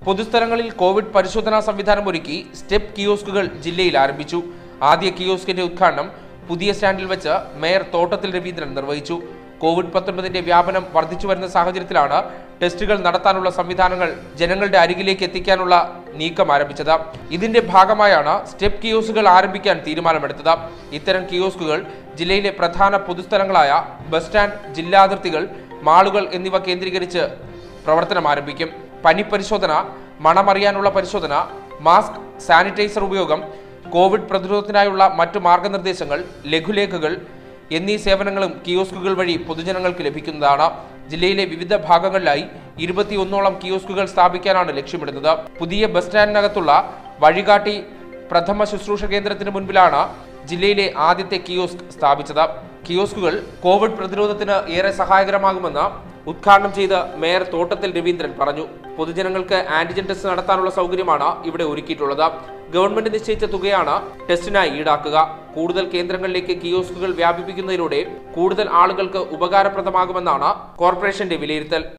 പൊതുസ്ഥലങ്ങളിൽ കോവിഡ് പരിശോധനാ സംവിധാനം ഒരുക്കി സ്റ്റെപ്പ് കിയോസ്കുകൾ ജില്ലയിൽ ആരംഭിച്ചു ആദ്യ കിയോസ്കിന്റെ ഉദ്ഘാടനം പുതിയ സ്റ്റാൻഡിൽ വെച്ച് മേയർ തോട്ടത്തിൽ രവീന്ദ്രൻ നിർവഹിച്ചു കോവിഡ് പത്തൊൻപതിന്റെ വ്യാപനം വർദ്ധിച്ചു വരുന്ന സാഹചര്യത്തിലാണ് ടെസ്റ്റുകൾ നടത്താനുള്ള സംവിധാനങ്ങൾ ജനങ്ങളുടെ അരികിലേക്ക് എത്തിക്കാനുള്ള നീക്കം ആരംഭിച്ചത് ഇതിന്റെ ഭാഗമായാണ് സ്റ്റെപ്പ് കിയോസ്കുകൾ ആരംഭിക്കാൻ തീരുമാനമെടുത്തത് ഇത്തരം കിയോസ്കുകൾ ജില്ലയിലെ പ്രധാന പൊതുസ്ഥലങ്ങളായ ബസ് സ്റ്റാൻഡ് ജില്ലാതിർത്തികൾ മാളുകൾ എന്നിവ കേന്ദ്രീകരിച്ച് പ്രവർത്തനം ആരംഭിക്കും പനി പരിശോധന മണമറിയാനുള്ള പരിശോധന മാസ്ക് സാനിറ്റൈസർ ഉപയോഗം കോവിഡ് പ്രതിരോധത്തിനായുള്ള മറ്റു മാർഗനിർദ്ദേശങ്ങൾ ലഘുലേഖകൾ എന്നീ സേവനങ്ങളും കിയോസ്കുകൾ വഴി പൊതുജനങ്ങൾക്ക് ലഭിക്കുന്നതാണ് ജില്ലയിലെ വിവിധ ഭാഗങ്ങളിലായി ഇരുപത്തിയൊന്നോളം കിയോസ്കുകൾ സ്ഥാപിക്കാനാണ് ലക്ഷ്യമിടുന്നത് പുതിയ ബസ് സ്റ്റാൻഡിനകത്തുള്ള വഴികാട്ടി പ്രഥമ ശുശ്രൂഷ കേന്ദ്രത്തിന് മുൻപിലാണ് ജില്ലയിലെ ആദ്യത്തെ കിയോസ്ക് സ്ഥാപിച്ചത് കിയോസ്കുകൾ കോവിഡ് പ്രതിരോധത്തിന് ഏറെ സഹായകരമാകുമെന്ന് ഉദ്ഘാടനം ചെയ്ത് മേയർ തോട്ടത്തിൽ രവീന്ദ്രൻ പറഞ്ഞു പൊതുജനങ്ങൾക്ക് ആന്റിജൻ ടെസ്റ്റ് നടത്താനുള്ള സൗകര്യമാണ് ഇവിടെ ഒരുക്കിയിട്ടുള്ളത് ഗവൺമെന്റ് നിശ്ചയിച്ച തുകയാണ് ടെസ്റ്റിനായി ഈടാക്കുക കൂടുതൽ കേന്ദ്രങ്ങളിലേക്ക് കിയോസ്കുകൾ വ്യാപിപ്പിക്കുന്നതിലൂടെ കൂടുതൽ ആളുകൾക്ക് ഉപകാരപ്രദമാകുമെന്നാണ് കോർപ്പറേഷന്റെ വിലയിരുത്തൽ